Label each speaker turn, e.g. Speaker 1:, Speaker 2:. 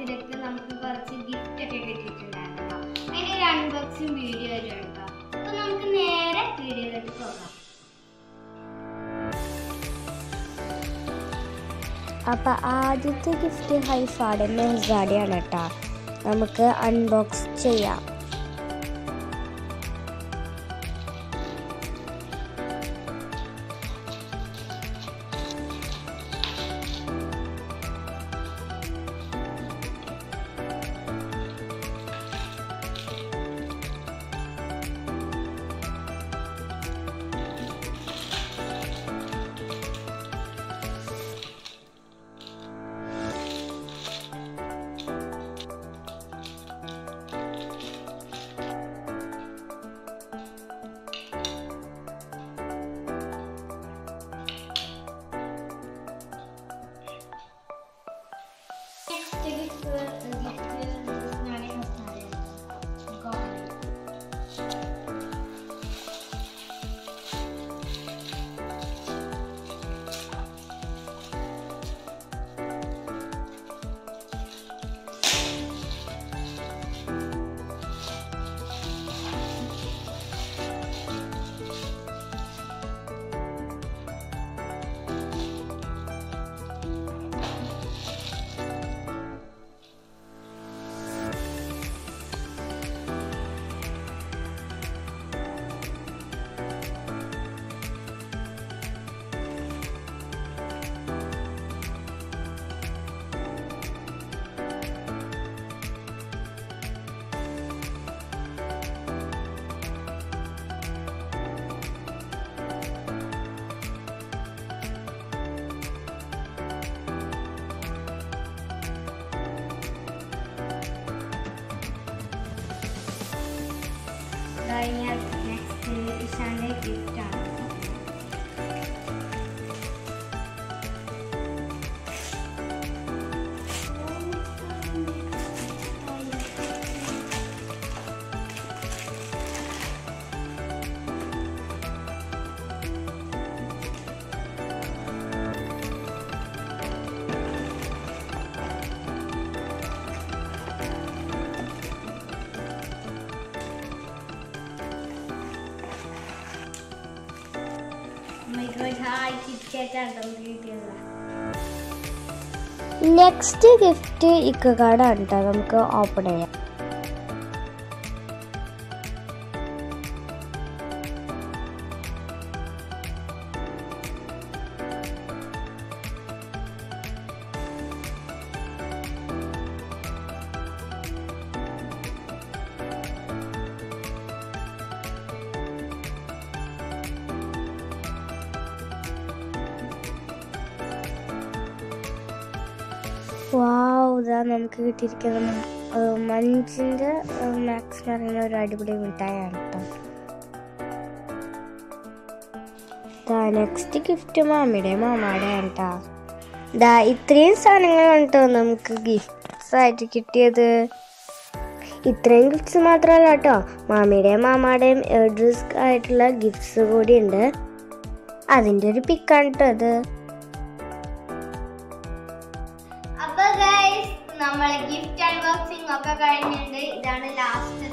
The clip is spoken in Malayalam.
Speaker 1: ബർത്ത്ഡേക്ക് നമുക്ക് കുറച്ച് ഗിഫ്റ്റ് ഒക്കെ കിട്ടിയിട്ടുണ്ടായിരുന്നു അതിന്റെ ഒരു അൺബോക്സിങ് വീഡിയോ വരും കേട്ടോ അപ്പൊ നമുക്ക് നേരെ വീഡിയോയിലേക്ക് പോകാം
Speaker 2: അപ്പോൾ ആദ്യത്തെ ഗിഫ്റ്റ് ഹൈഫാടെ മെഹ്സാഡിയാണ് കേട്ടോ നമുക്ക് അൺബോക്സ് ചെയ്യാം
Speaker 1: നെക്സ്റ്റ് ഗിഫ്റ്റ് ഗിഫ്റ്റ് നാളെ കഴിഞ്ഞ നെക്സ്റ്റ് ഇഷാന്റെ ഗിഫ്റ്റ് ആണ് ഹായ് കിറ്റാണ് നമുക്ക് കിട്ടിയത്
Speaker 2: നെക്സ്റ്റ് ഗിഫ്റ്റ് ഇക്കക്കാടാണ് കേട്ടോ നമുക്ക് ഓപ്പൺ ചെയ്യാം വാവ് ഇതാ നമുക്ക് കിട്ടിയിരിക്കുന്ന ഏഹ്, മഞ്ചിൻ്റെ മാക്സ് എന്ന് പറയുന്ന ഒരു അടിപൊളി മിഠായാണ് കേട്ടോ ദാ നെക്സ്റ്റ് ഗിഫ്റ്റ് മാമിയുടെ മാമാടെയാണ് കേട്ടോ ദാ ഇത്രയും സാധനങ്ങളാണ് കേട്ടോ നമുക്ക് ഗിഫ്റ്റ്സ് ആയിട്ട് കിട്ടിയത് ഇത്രയും ഗിഫ്റ്റ്സ് മാത്രമല്ല കേട്ടോ മാമിയുടെയും മാമാടെയും എഡ്രിസ്ക് ആയിട്ടുള്ള ഗിഫ്റ്റ്സ് കൂടി ഉണ്ട് അതിൻ്റെ ഒരു പിക്കാണ് കേട്ടോ അത്
Speaker 1: അപ്പൊ ഗൈസ് നമ്മളെ ഗിഫ്റ്റ് അൺബോക്സിംഗ് ഒക്കെ കഴിഞ്ഞിട്ടുണ്ട് ഇതാണ് ലാസ്റ്റ്